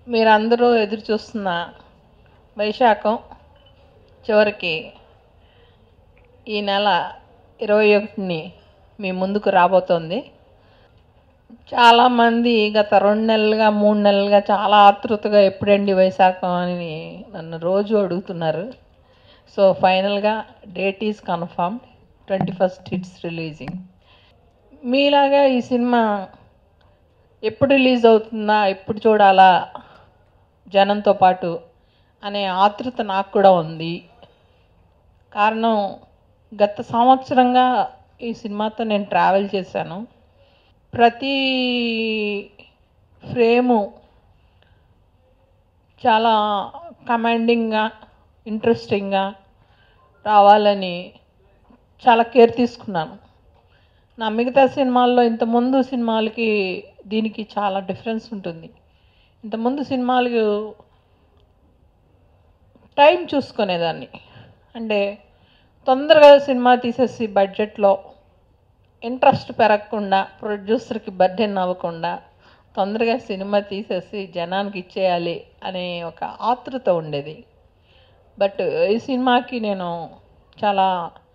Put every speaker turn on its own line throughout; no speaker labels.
మీరందరూ ఎదురు చూస్తున్న వైశాఖం చివరికి ఈ నెల ఇరవై ఒకటిని మీ ముందుకు రాబోతోంది చాలామంది గత రెండు నెలలుగా మూడు నెలలుగా చాలా ఆతృతగా ఎప్పుడండి వైశాఖం అని నన్ను రోజు అడుగుతున్నారు సో ఫైనల్గా date is confirm twenty first it's releasing మీలాగా ఈ సినిమా ఎప్పుడు రిలీజ్ అవుతుందా ఎప్పుడు చూడాలా జనంతో పాటు అనే ఆతృత నాకు కూడా ఉంది కారణం గత సంవత్సరంగా ఈ సినిమాతో నేను ట్రావెల్ చేశాను ప్రతి ఫ్రేము చాలా కమాండింగ్గా ఇంట్రెస్టింగ్గా రావాలని చాలా కేర్ తీసుకున్నాను నా మిగతా సినిమాల్లో ఇంతకుముందు సినిమాలకి దీనికి చాలా డిఫరెన్స్ ఉంటుంది ఇంతకుముందు సినిమాలు టైం చూసుకునేదాన్ని అంటే తొందరగా సినిమా తీసేసి బడ్జెట్లో ఇంట్రెస్ట్ పెరగకుండా ప్రొడ్యూసర్కి బర్డెన్ అవ్వకుండా తొందరగా సినిమా తీసేసి జనానికి ఇచ్చేయాలి అనే ఒక ఆతృత ఉండేది బట్ ఈ సినిమాకి నేను చాలా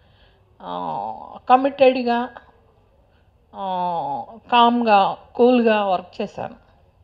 కమిటెడ్గా కామ్గా కూల్గా వర్క్ చేశాను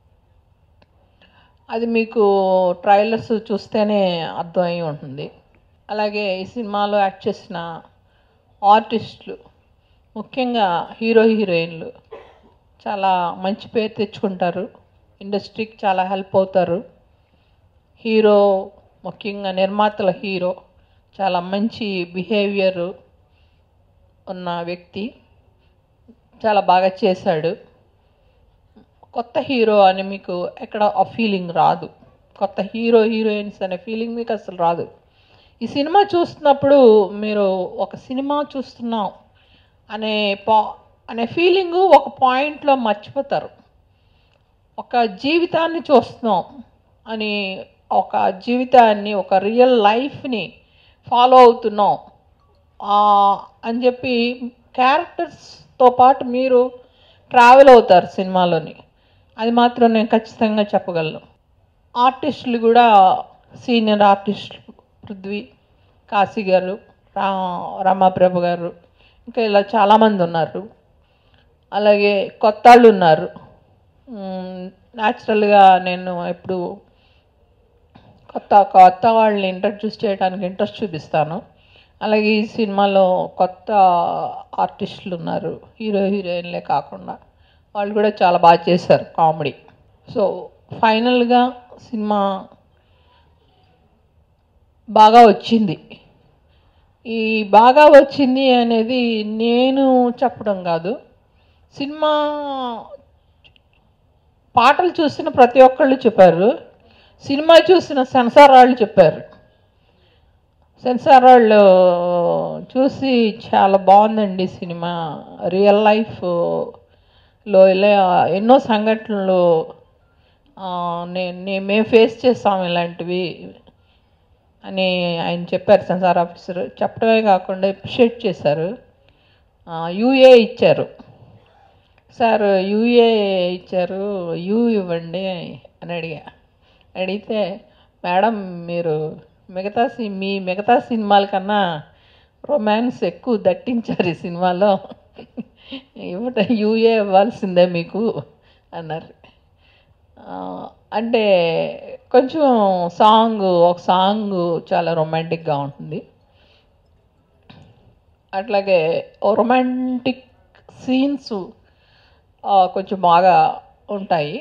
అది మీకు ట్రైలర్స్ చూస్తేనే అర్థమై ఉంటుంది అలాగే ఈ సినిమాలో యాక్ట్ చేసిన ఆర్టిస్టులు ముఖ్యంగా హీరో హీరోయిన్లు చాలా మంచి పేరు తెచ్చుకుంటారు ఇండస్ట్రీకి చాలా హెల్ప్ అవుతారు హీరో ముఖ్యంగా నిర్మాతల హీరో చాలా మంచి బిహేవియర్ ఉన్న వ్యక్తి చాలా బాగా చేశాడు కొత్త హీరో అని మీకు ఎక్కడ ఆ ఫీలింగ్ రాదు కొత్త హీరో హీరోయిన్స్ అనే ఫీలింగ్ మీకు అసలు రాదు ఈ సినిమా చూస్తున్నప్పుడు మీరు ఒక సినిమా చూస్తున్నాం అనే పా అనే ఫీలింగు ఒక పాయింట్లో మర్చిపోతారు ఒక జీవితాన్ని చూస్తున్నాం అని ఒక జీవితాన్ని ఒక రియల్ లైఫ్ని ఫాలో అవుతున్నాం అని చెప్పి క్యారెక్టర్స్తో పాటు మీరు ట్రావెల్ అవుతారు సినిమాలోని అది మాత్రం నేను ఖచ్చితంగా చెప్పగలను ఆర్టిస్టులు కూడా సీనియర్ ఆర్టిస్టులు పృథ్వీ కాశీ గారు రా రమాప్రభు గారు ఇంకా ఇలా చాలామంది ఉన్నారు అలాగే కొత్త వాళ్ళు ఉన్నారు న్యాచురల్గా నేను ఎప్పుడు కొత్త కొత్త వాళ్ళని ఇంట్రడ్యూస్ చేయడానికి ఇంట్రెస్ట్ చూపిస్తాను అలాగే ఈ సినిమాలో కొత్త ఆర్టిస్టులు ఉన్నారు హీరో హీరోయిన్లే కాకుండా వాళ్ళు కూడా చాలా బాగా చేశారు కామెడీ సో ఫైనల్గా సినిమా బాగా వచ్చింది ఈ బాగా వచ్చింది అనేది నేను చెప్పడం కాదు సినిమా పాటలు చూసిన ప్రతి ఒక్కళ్ళు చెప్పారు సినిమా చూసిన సెన్సార్ వాళ్ళు చెప్పారు సెన్సార్ వాళ్ళు చూసి చాలా బాగుందండి సినిమా రియల్ లైఫ్లో ఇలా ఎన్నో సంఘటనలు నేను మేము ఫేస్ చేస్తాం ఇలాంటివి అని ఆయన చెప్పారు సెన్సార్ ఆఫీసర్ చెప్పడమే కాకుండా అప్రిషియేట్ చేశారు యూఏ ఇచ్చారు సార్ యూఏ ఇచ్చారు యూ ఇవ్వండి అని అడిగా అడిగితే మేడం మీరు మిగతా సి మీ మిగతా సినిమాల కన్నా రొమాన్స్ ఎక్కువ దట్టించారు ఈ సినిమాలో ఇవ్వట యూఏ ఇవ్వాల్సిందే మీకు అన్నారు అంటే కొంచెం సాంగ్ ఒక సాంగ్ చాలా రొమాంటిక్గా ఉంటుంది అట్లాగే రొమాంటిక్ సీన్స్ కొంచెం బాగా ఉంటాయి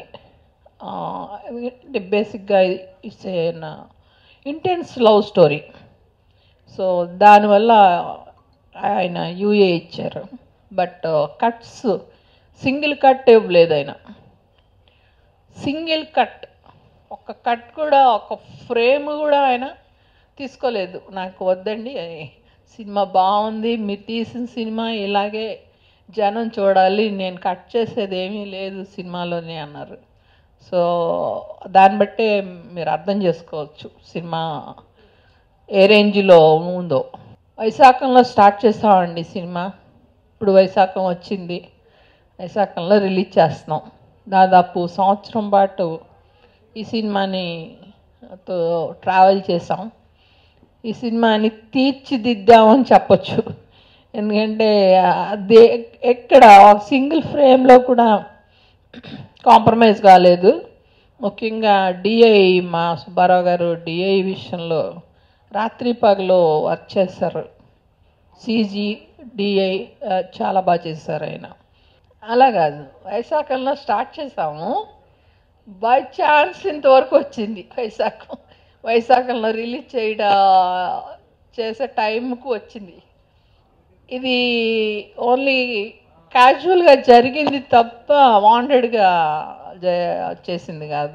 బేసిక్గా it's intense love story so దానివల్ల ఆయన యూఏ ఇచ్చారు బట్ కట్స్ సింగిల్ కట్ ఇవ్వలేదు ఆయన సింగిల్ కట్ ఒక కట్ కూడా ఒక ఫ్రేమ్ కూడా ఆయన తీసుకోలేదు నాకు వద్దండి సినిమా బాగుంది మీరు తీసిన సినిమా ఇలాగే జనం చూడాలి నేను కట్ చేసేది ఏమీ లేదు సినిమాలోనే అన్నారు సో దాన్ని బట్టే మీరు అర్థం చేసుకోవచ్చు సినిమా ఏ రేంజ్లో ఉందో వైశాఖంలో స్టార్ట్ చేస్తామండి సినిమా ఇప్పుడు వైశాఖం వచ్చింది వైశాఖంలో రిలీజ్ చేస్తున్నాం దాదాపు సంవత్సరం పాటు ఈ సినిమాని తో ట్రావెల్ చేసాం ఈ సినిమాని తీర్చిదిద్దామని చెప్పొచ్చు ఎందుకంటే అది ఎక్కడ సింగిల్ ఫ్రేమ్లో కూడా కాంప్రమైజ్ కాలేదు ముఖ్యంగా డిఐ మా సుబ్బారావు గారు డిఐ విషయంలో రాత్రి పగలు వర్క్ చేస్తారు సీజీ డిఐ చాలా బాగా చేశారు ఆయన అలా కాదు వైశాఖంలో స్టార్ట్ చేసాము బై ఛాన్స్ ఇంతవరకు వచ్చింది వైశాఖం వైశాఖంలో రిలీజ్ చేయడం చేసే టైంకు వచ్చింది ఇది ఓన్లీ క్యాజువల్గా జరిగింది తప్ప వాంటెడ్గా చేసింది కాదు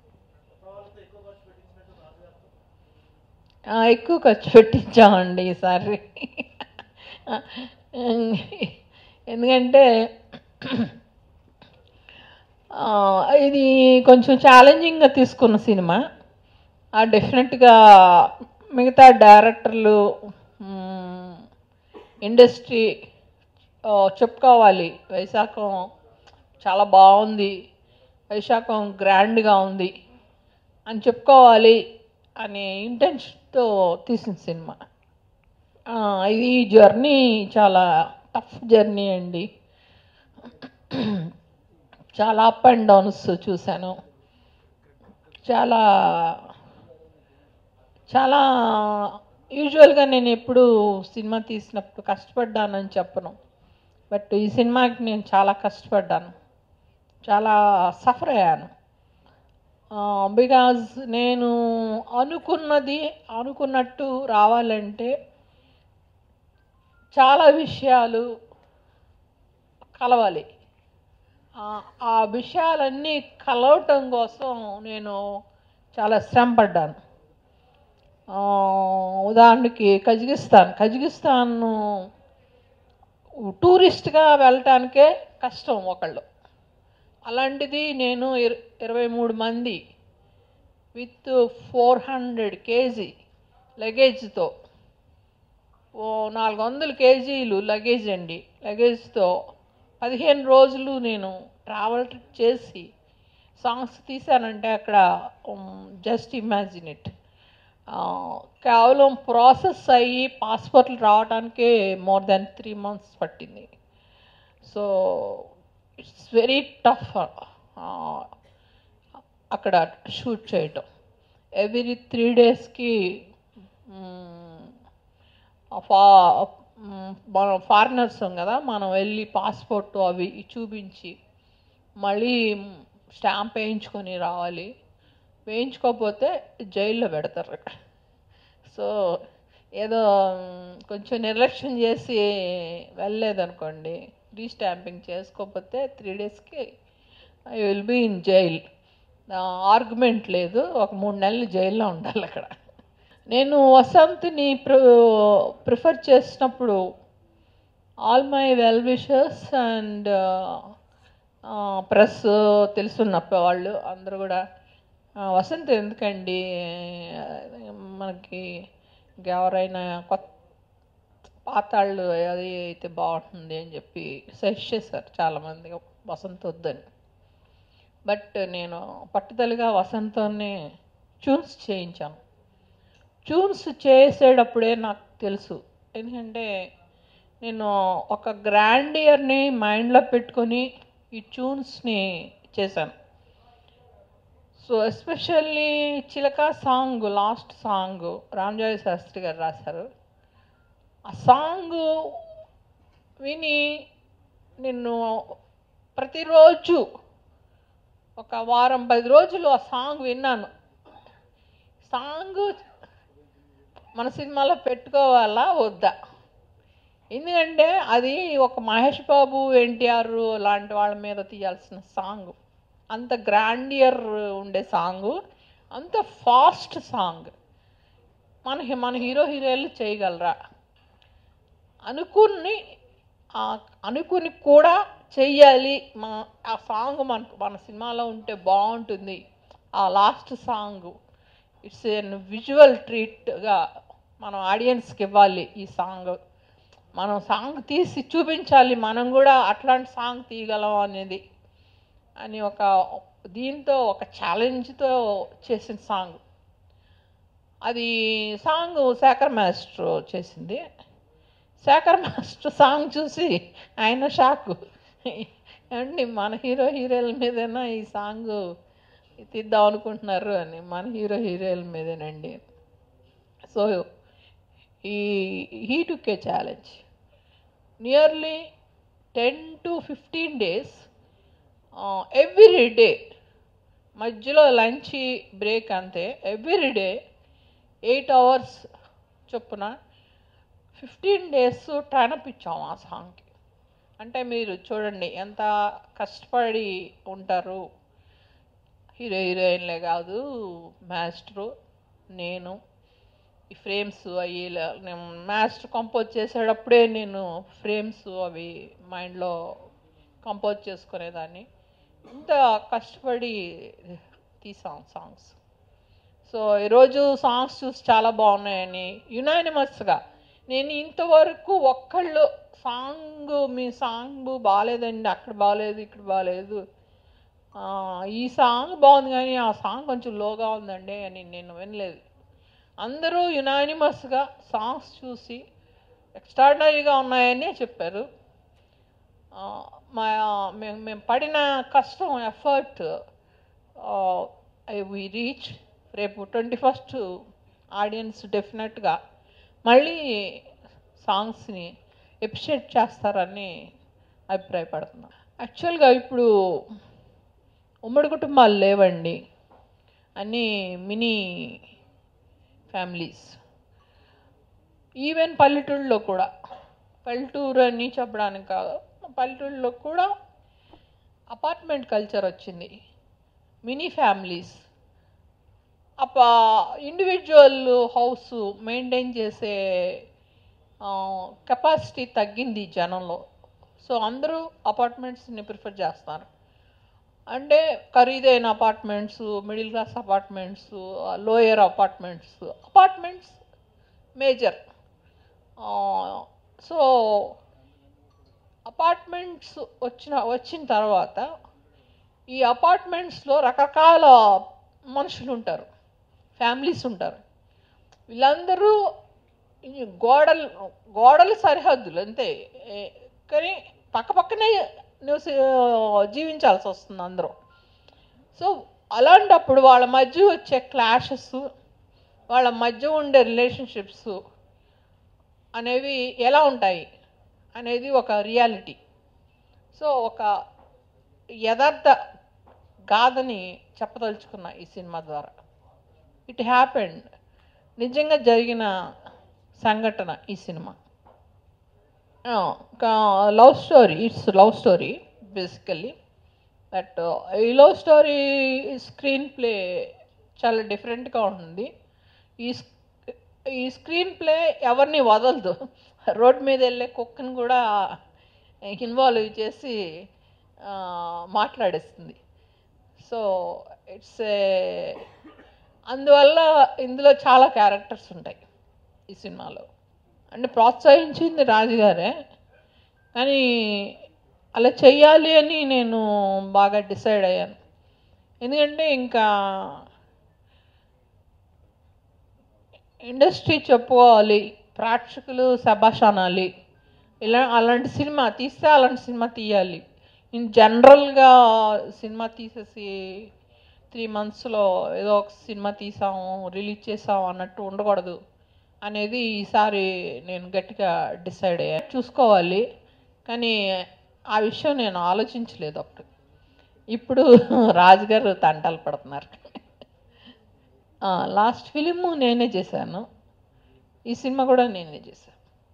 ఆ, ఎక్కువ ఖర్చు పెట్టించామండి ఈసారి ఎందుకంటే ఆ, ఇది కొంచెం ఛాలెంజింగ్గా తీసుకున్న సినిమా ఆ డెఫినెట్గా మిగతా డైరెక్టర్లు మ్, ఇండస్ట్రీ ఆ, చెప్పుకోవాలి వైశాఖం చాలా బాగుంది వైశాఖం గ్రాండ్గా ఉంది అని చెప్పుకోవాలి అనే ఇంటెన్షన్తో తీసిన సినిమా ఆ, ఇది జర్నీ చాలా టఫ్ జర్నీ అండి చాలా అప్ అండ్ డౌన్స్ చూశాను చాలా చాలా యూజువల్గా నేను ఎప్పుడు సినిమా తీసినప్పుడు కష్టపడ్డానని చెప్పను బట్ ఈ సినిమాకి నేను చాలా కష్టపడ్డాను చాలా సఫర్ అయ్యాను బికాజ్ నేను అనుకున్నది అనుకున్నట్టు రావాలంటే చాలా విషయాలు కలవాలి ఆ- ఆ విషయాలన్నీ కలవటం కోసం నేను చాలా శ్రమ పడ్డాను ఆ, ఉదాహరణకి కజకిస్తాన్ కజకిస్తాన్ టూరిస్ట్గా వెళ్ళటానికే కష్టం ఒకళ్ళు అలాంటిది నేను ఇర ఇరవై మూడు మంది విత్ ఫోర్ హండ్రెడ్ కేజీ లగేజ్తో ఓ నాలుగు వందల కేజీలు లగేజ్ అండి లగేజ్తో పదిహేను రోజులు నేను ట్రావెల్ చేసి సాంగ్స్ తీశానంటే అక్కడ జస్ట్ ఇమాజిన్ ఇట్ కేవలం ప్రాసెస్ అయ్యి పాస్పోర్ట్లు రావడానికే మోర్ దాన్ త్రీ మంత్స్ పట్టింది సో ఇట్స్ వెరీ టఫ్ అక్కడ షూట్ చేయటం ఎవ్రీ త్రీ డేస్కి ఫా మ్, మనం ఫారినర్స్ కదా మనం వెళ్ళి పాస్పోర్ట్ అవి చూపించి మళ్ళీ స్టాంప్ వేయించుకొని రావాలి వేయించుకోకపోతే జైల్లో పెడతారు సో ఏదో మ్, కొంచెం నిర్లక్ష్యం చేసి వెళ్ళలేదనుకోండి రీస్టాంపింగ్ చేసుకోకపోతే త్రీ డేస్కి I will be in jail argument లేదు ఒక మూడు నెలలు జైల్లో ఉండాలి అక్కడ నేను వసంత్ని ప్ర ప్రిఫర్ చేసినప్పుడు all my well wishers and press తెలుసున్న వాళ్ళు అందరూ కూడా "ఆ, వసంత్ ఎందుకండి మనకి ఎవరైనా కొత్త పాతాళ్ళు అది అయితే బాగుంటుంది అని చెప్పి సజెస్ట్ చేశారు చాలామంది వసంత్ వద్దని బట్ నేను పట్టుదలగా వసంతోనే ట్యూన్స్ చేయించాను ట్యూన్స్ చేసేటప్పుడే నాకు తెలుసు ఎందుకంటే నేను ఒక గ్రాండియర్ని మైండ్లో పెట్టుకొని ఈ ట్యూన్స్ని చేశాను సో ఎస్పెషల్లీ చిలక సాంగ్ లాస్ట్ సాంగ్ రామజోయ శాస్త్రి గారు రాశారు ఆ సాంగ్ విని నిన్ను ప్రతిరోజు ఒక వారం పది రోజులు ఆ సాంగ్ విన్నాను సాంగ్ మన సినిమాలో పెట్టుకోవాలా వద్దా ఎందుకంటే అది ఒక మహేష్ బాబు ఎన్టీఆర్ లాంటి వాళ్ళ మీద తీయాల్సిన సాంగ్ అంత గ్రాండియర్ ఉండే సాంగ్ అంత ఫాస్ట్ సాంగ్ మన హి- మన హీరో హీరోయిన్లు చేయగలరా అనుకుని ఆ అనుకుని కూడా చెయ్యాలి మా ఆ సాంగ్ మనకు మన సినిమాలో ఉంటే బాగుంటుంది ఆ last song it's an visual ట్రీట్గా మనం ఆడియన్స్కి ఇవ్వాలి ఈ సాంగ్ మనం సాంగ్ తీసి చూపించాలి మనం కూడా అట్లాంటి సాంగ్ తీయగలం అనేది అని ఒక దీంతో ఒక ఛాలెంజ్తో చేసిన సాంగ్ అది సాంగ్ శేఖర్ మాస్టర్ చేసింది శేఖర్ మాస్టర్ సాంగ్ చూసి ఆయన షాక్ అండి మన హీరో హీరోయిన్ల మీదైనా ఈ సాంగ్ తీద్దాం అనుకుంటున్నారు అని మన హీరో హీరోయిన్ల మీదేనండి సో ఈ he took a challenge nearly ten to fifteen days every day మధ్యలో లంచ్ బ్రేక్ అంతే ఎవ్రీ డే ఎయిట్ అవర్స్ చొప్పున ఫిఫ్టీన్ డేస్ టర్నప్ ఇచ్చాం ఆ సాంగ్కి అంటే మీరు చూడండి ఎంత కష్టపడి ఉంటారు హీరో హీరోయిన్లే కాదు మాస్టరు నేను ఈ ఫ్రేమ్స్ అవి నేను మాస్టర్ కంపోజ్ చేసేటప్పుడే నేను ఫ్రేమ్స్ అవి మైండ్లో కంపోజ్ చేసుకునేదాన్ని ఇంత కష్టపడి తీసాం సాంగ్స్ సో ఈరోజు సాంగ్స్ చూసి చాలా బాగున్నాయని యునానిమస్గా నేను ఇంతవరకు ఒక్కళ్ళు సాంగ్ మీ సాంగ్ బాగాలేదండి అక్కడ బాగాలేదు ఇక్కడ బాగాలేదు ఆ, ఈ సాంగ్ బాగుంది కానీ ఆ సాంగ్ కొంచెం లోగా ఉందండి అని నేను వినలేదు అందరూ యునానిమస్గా సాంగ్స్ చూసి ఎక్స్ట్రాడినరీగా ఉన్నాయని చెప్పారు ఆ, మా మేము మేము పడిన కష్టం ఎఫర్ట్ వి రీచ్ రేపు ట్వంటీ ఫస్ట్ ఆడియన్స్ డెఫినెట్గా మళ్ళీ సాంగ్స్ని ఎప్రిషియేట్ చేస్తారని అభిప్రాయపడుతున్నాను యాక్చువల్గా ఇప్పుడు ఉమ్మడి కుటుంబాలు లేవండి అన్నీ మినీ ఫ్యామిలీస్ ఈవెన్ పల్లెటూళ్ళలో కూడా పల్లెటూరు అని చెప్పడానికి కాదు పల్లెటూళ్ళలో కూడా అపార్ట్మెంట్ కల్చర్ వచ్చింది మినీ ఫ్యామిలీస్ అప్ప ఇండివిజువల్ హౌస్ మెయింటైన్ చేసే కెపాసిటీ తగ్గింది జనంలో సో అందరూ అపార్ట్మెంట్స్ని ప్రిఫర్ చేస్తారు అంటే ఖరీదైన apartments middle class apartments lower apartments apartments major so apartments వచ్చిన వచ్చిన తర్వాత ఈ అపార్ట్మెంట్స్లో రకరకాల మనుషులు ఉంటారు ఫ్యామిలీస్ ఉంటారు వీళ్ళందరూ ఈ గోడలు గోడల సరిహద్దులు అంతే ఏ- కానీ పక్కపక్కనే నివసి జీవించాల్సి వస్తుంది అందరూ సో అలాంటప్పుడు వాళ్ళ మధ్య వచ్చే క్లాషెస్ వాళ్ళ మధ్య ఉండే రిలేషన్షిప్స్ అనేవి ఎలా ఉంటాయి అనేది ఒక రియాలిటీ సో ఒక యథార్థ గాథని చెప్పదలుచుకున్న ఈ సినిమా ద్వారా ఇట్ హ్యాపెండ్ నిజంగా జరిగిన సంఘటన ఈ సినిమా love story it's love story basically but ఈ లవ్ స్టోరీ స్క్రీన్ ప్లే చాలా డిఫరెంట్గా ఉంటుంది ఈ స్- ఈ స్క్రీన్ ప్లే ఎవరిని వదలదు రోడ్ మీద వెళ్ళే కుక్కను కూడా ఇన్వాల్వ్ చేసి ఆ, మాట్లాడేస్తుంది సో ఇట్స్ ఏ అందువల్ల ఇందులో చాలా క్యారెక్టర్స్ ఉంటాయి ఈ సినిమాలో అంటే ప్రోత్సహించింది రాజుగారే కానీ అలా చెయ్యాలి అని నేను బాగా డిసైడ్ అయ్యాను ఎందుకంటే ఇంకా ఇండస్ట్రీ చెప్పుకోవాలి ప్రేక్షకులు శబాష్ అనాలి ఇలా అలాంటి సినిమా తీస్తే అలాంటి సినిమా తీయాలి ఇన్ జనరల్గా సినిమా తీసేసి త్రీ మంత్స్లో ఏదో ఒక సినిమా తీసాము రిలీజ్ చేసాము అన్నట్టు ఉండకూడదు అనేది ఈసారి నేను గట్టిగా డిసైడ్ అయ్యా చూసుకోవాలి కానీ ఆ విషయం నేను ఆలోచించలేదు అప్పుడు ఇప్పుడు రాజుగారు తంటాలు పడుతున్నారు లాస్ట్ ఫిలిం నేనే చేశాను ఈ సినిమా కూడా నేనే చేశాను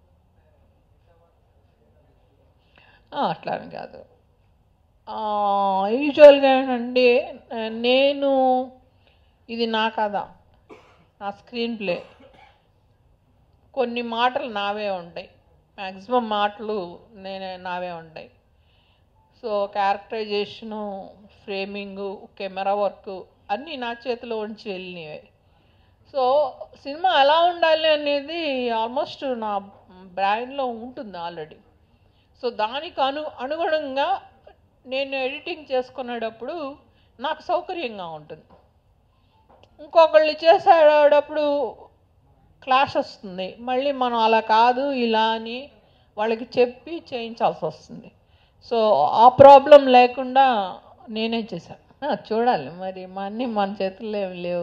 ఆ, అట్లా అని కాదు యూజువల్గా ఏంటంటే నేను ఇది నా కథ నా స్క్రీన్ ప్లే కొన్ని మాటలు నావే ఉంటాయి మ్యాక్సిమం మాటలు నేనే నావే ఉంటాయి so characterisation framing camera work అన్నీ నా చేతిలో ఉంచి వెళ్ళినవే సో సినిమా ఎలా ఉండాలి అనేది ఆల్మోస్ట్ నా బ్రెయిన్లో ఉంటుంది ఆల్రెడీ సో దానికి అను అనుగుణంగా నేను ఎడిటింగ్ చేసుకునేటప్పుడు నాకు సౌకర్యంగా ఉంటుంది ఇంకొకళ్ళు చేసేటప్పుడు క్లాష్ వస్తుంది మళ్ళీ మనం అలా కాదు ఇలా అని వాళ్ళకి చెప్పి చేయించాల్సి వస్తుంది సో ఆ ప్రాబ్లం లేకుండా నేనే చేశాను ఆ, చూడాలి మరి మా అన్నీ మన చేతుల్లో ఏమి లేవు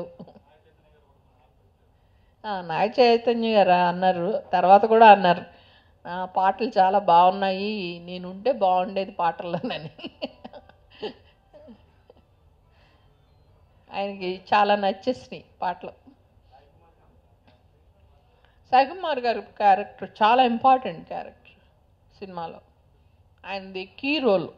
ఆ, నాగ చైతన్య గారు అన్నారు తర్వాత కూడా అన్నారు "ఆ, పాటలు చాలా బాగున్నాయి నేను ఉంటే బాగుండేది పాటల్లోనని ఆయనకి చాలా నచ్చేసినాయి పాటలు సాయికుమార్ గారి క్యారెక్టర్ చాలా ఇంపార్టెంట్ క్యారెక్టర్ సినిమాలో ఆయనది కీ రోల్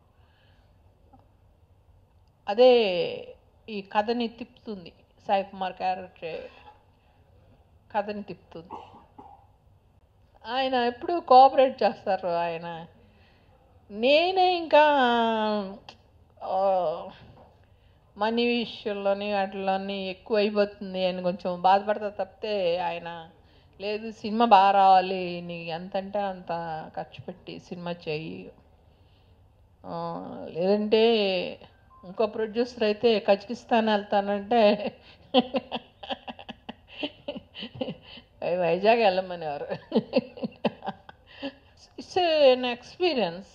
అదే ఈ కథని తిప్పుతుంది సాయికుమార్ క్యారెక్టర్ కథని తిప్పుతుంది ఆయన ఎప్పుడు కోఆపరేట్ చేస్తారు ఆయన నేనే ఇంకా ఆ, మనీ విషయంలోని వాటిలోని ఎక్కువ అయిపోతుంది అని కొంచెం బాధపడతా తప్పితే ఆయన లేదు సినిమా బాగా రావాలి నీ ఎంతంటే అంత ఖర్చు పెట్టి సినిమా చెయ్యి ఆ, లేదంటే ఇంకో ప్రొడ్యూసర్ అయితే కజకిస్తాన్ వెళ్తానంటే వైజాగ్ వెళ్ళమనేవారు ఇట్స్ ఎన్ ఎక్స్పీరియన్స్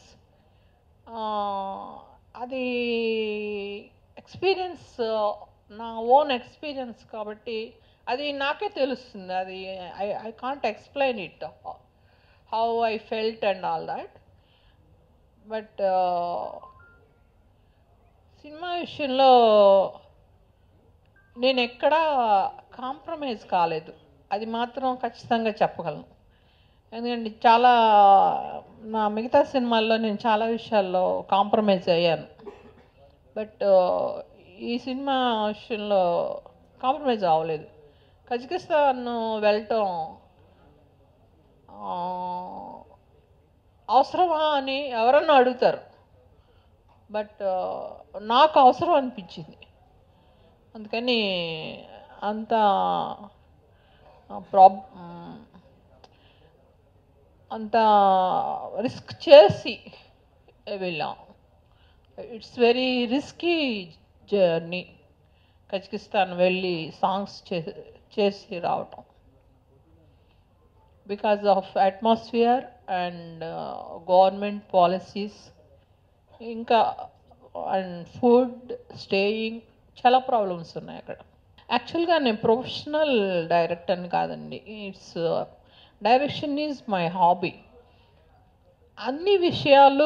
అది ఎక్స్పీరియన్స్ నా ఓన్ ఎక్స్పీరియన్స్ కాబట్టి అది నాకే తెలుస్తుంది అది I I can't explain it how I felt and all that but సినిమా విషయంలో నేను ఎక్కడా కాంప్రమైజ్ కాలేదు అది మాత్రం ఖచ్చితంగా చెప్పగలను ఎందుకంటే చాలా నా మిగతా సినిమాల్లో నేను చాలా విషయాల్లో కాంప్రమైజ్ అయ్యాను బట్ ఈ సినిమా విషయంలో కాంప్రమైజ్ అవ్వలేదు కజకిస్తాన్ వెళ్ళటం ఆ, అవసరమా అని ఎవరన్నా అడుగుతారు బట్ నాకు అవసరం అనిపించింది అందుకని అంత ప్రాబ్ అంత రిస్క్ చేసి వెళ్ళాం it's very risky journey Kazakhstan వెళ్ళి సాంగ్స్ చే చేసి రావటం because of atmosphere and government policies ఇంకా అండ్ ఫుడ్ స్టేయింగ్ చాలా ప్రాబ్లమ్స్ ఉన్నాయి అక్కడ యాక్చువల్గా నేను ప్రొఫెషనల్ డైరెక్టర్ని కాదండి it's direction is my hobby అన్ని విషయాలు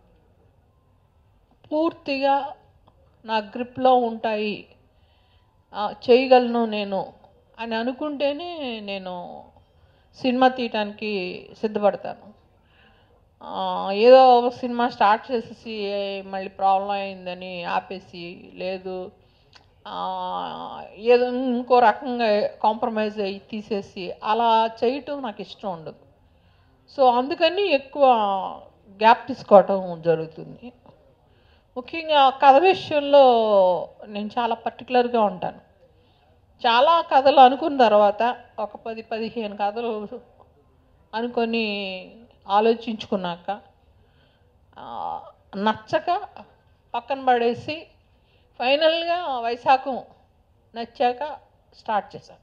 పూర్తిగా నా గ్రిప్లో ఉంటాయి ఆ, చేయగలను నేను అని అనుకుంటేనే నేను సినిమా తీయటానికి సిద్ధపడతాను ఆ, ఏదో ఒక సినిమా స్టార్ట్ చేసేసి మళ్ళీ ప్రాబ్లం అయిందని ఆపేసి లేదు ఆ, ఏదో ఇంకో రకంగా కాంప్రమైజ్ అయ్యి తీసేసి అలా చేయటం నాకు ఇష్టం ఉండదు సో అందుకని ఎక్కువ గ్యాప్ తీసుకోవటం జరుగుతుంది ముఖ్యంగా కథ విషయంలో నేను చాలా పర్టికులర్గా ఉంటాను చాలా కథలు అనుకున్న తర్వాత ఒక పది పదిహేను కథలు అనుకొని ఆలోచించుకున్నాక ఆ, నచ్చక పక్కన పడేసి ఫైనల్గా వైశాఖం నచ్చాక స్టార్ట్ చేశాను